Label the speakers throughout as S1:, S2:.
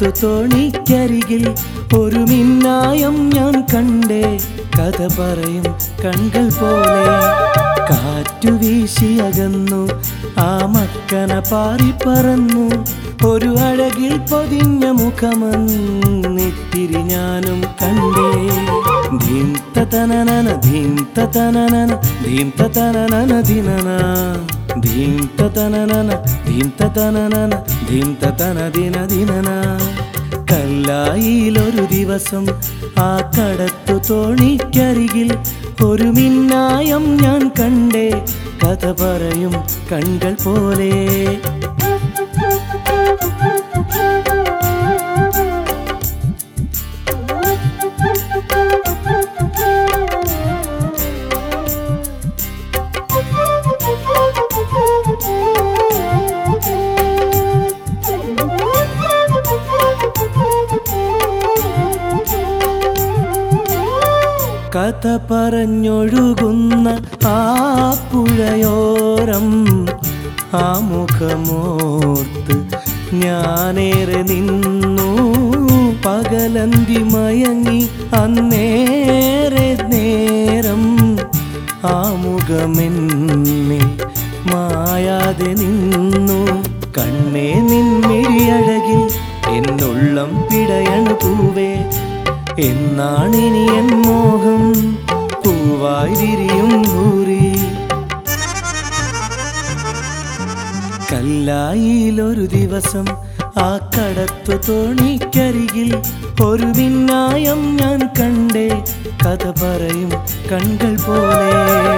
S1: കടത്തു തോണിക്കരികിൽ ഒരു മിന്നായം ഞാൻ കണ്ടേ കഥ പറയും കൺകൾ പോലെ കാറ്റു വീശിയകന്നു ആ മക്കന പാറി പറന്നു ഒരു അഴകിൽ പൊതിഞ്ഞ മുഖമെന്നിത്തിരി ഞാനും കണ്ടേ ധീം തനനന ധീം തനനന ധീം തനനന ദിനന ധീം തനനന ധീം തനനന ധീം തന ദിന ദിനന കല്ലായിലൊരു ദിവസം ആ കടത്തു തോണിക്കരികിൽ ഒരു മിന്നായം ഞാൻ കണ്ടേ കഥ പറയും കൺകൾ പോലെ കഥ പറഞ്ഞൊഴുകുന്ന ആ പുഴയോരം ആ മുഖമോർത്ത് ഞാനേറെ നിന്നു പകലന്തി മയങ്ങി അന്നേറെ നേരം ആ മുഖമെന്നെ മായാതെ നിന്നു കണ്ണേ നിൻമിഴിയഴകിൽ എന്നുള്ളം പിടയണു പൂവേ എന്നാണിനി എൻ മോഹം പൂവായി വിരിയും ഭൂരി കല്ലായിലൊരു ദിവസം ആ കടത്തു തോണിക്കരികിൽ ഒരു മിന്നായം ഞാൻ കണ്ടേ കഥ പറയും കൺകൾ പോലെ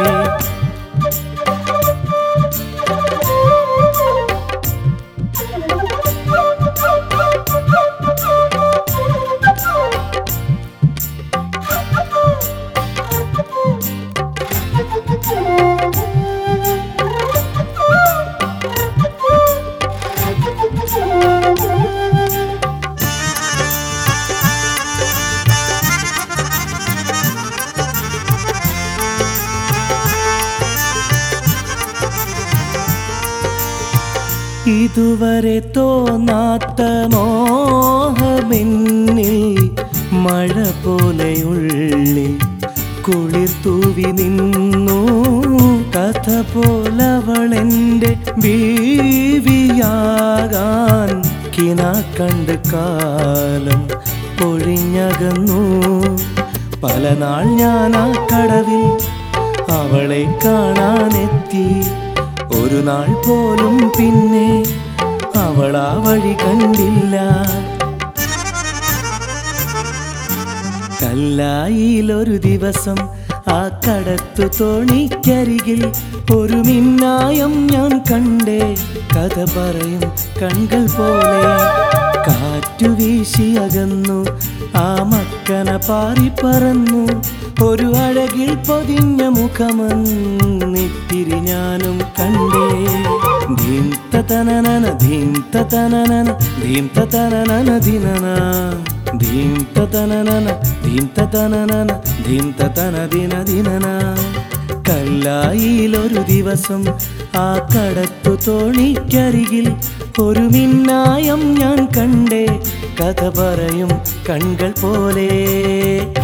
S1: ഇതുവരെ തോന്നാത്ത മോഹമെന്നിൽ മഴ പോലെയുള്ളിൽ കുളിർ തൂവി നിന്നു കഥ പോലവളെൻ്റെ ബീവിയാകാൻ കിന കണ്ട് കാലം പൊഴിഞ്ഞകന്നു പല നാൾ ഞാൻ ആ കടവിൽ അവളെ കാണാനെത്തി ഒരു നാൾ പോലും പിന്നെ അവൾ ആ വഴി കണ്ടില്ല കല്ലായിലൊരു ദിവസം ആ കടത്തു തോണിക്കരികിൽ ഒരു മിന്നായം ഞാൻ കണ്ടേ കഥ പറയും കൺകൾ പോലെ കാറ്റു വീശിയകന്നു ആ മക്കന പാറി പറന്നു ഒരു അഴകിൽ പൊതിഞ്ഞ മുഖമെന്നിത്തിരി ഞാനും കണ്ടേ ധീം തനനന ധീം തനനന ധീം തനനന ദിനന ധീം തനനന ധീം തനനന ധീം തന ദിന ദിനന കല്ലായിലൊരു ദിവസം ആ കടത്തു തോണിക്കരികിൽ ഒരു മിന്നായം ഞാൻ കണ്ടേ കഥ പറയും കൺകൾ പോലെ